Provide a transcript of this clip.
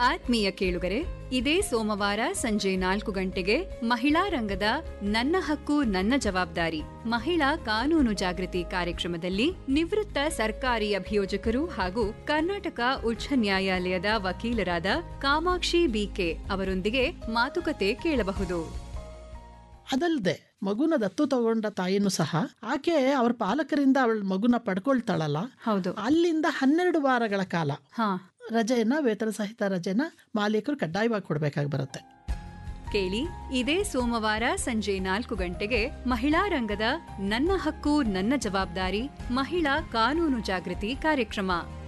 ಆತ್ಮೀಯ ಕೇಳುಗರೆ ಇದೇ ಸೋಮವಾರ ಸಂಜೆ ನಾಲ್ಕು ಗಂಟೆಗೆ ಮಹಿಳಾ ರಂಗದ ನನ್ನ ಹಕ್ಕು ನನ್ನ ಜವಾಬ್ದಾರಿ ಮಹಿಳಾ ಕಾನೂನು ಜಾಗೃತಿ ಕಾರ್ಯಕ್ರಮದಲ್ಲಿ ನಿವೃತ್ತ ಸರ್ಕಾರಿ ಅಭಿಯೋಜಕರು ಹಾಗೂ ಕರ್ನಾಟಕ ಉಚ್ಚ ನ್ಯಾಯಾಲಯದ ವಕೀಲರಾದ ಕಾಮಾಕ್ಷಿ ಬಿಕೆ ಅವರೊಂದಿಗೆ ಮಾತುಕತೆ ಕೇಳಬಹುದು ಅದಲ್ಲದೆ ಮಗುನ ದತ್ತು ತಗೊಂಡ ತಾಯಿನೂ ಸಹ ಆಕೆ ಅವ್ರ ಪಾಲಕರಿಂದ ಅವಳ ಮಗುನ ಪಡ್ಕೊಳ್ತಾಳಲ್ಲ ಹೌದು ಅಲ್ಲಿಂದ ಹನ್ನೆರಡು ವಾರಗಳ ಕಾಲ ಹಾ ರಜೆಯನ್ನ ವೇತನ ಸಹಿತ ರಜೆನ ಮಾಲೀಕರು ಕಡ್ಡಾಯವಾಗಿ ಕೊಡಬೇಕಾಗಿ ಬರುತ್ತೆ ಕೇಳಿ ಇದೇ ಸೋಮವಾರ ಸಂಜೆ ನಾಲ್ಕು ಗಂಟೆಗೆ ಮಹಿಳಾ ರಂಗದ ನನ್ನ ಹಕ್ಕು ನನ್ನ ಜವಾಬ್ದಾರಿ ಮಹಿಳಾ ಕಾನೂನು ಜಾಗೃತಿ ಕಾರ್ಯಕ್ರಮ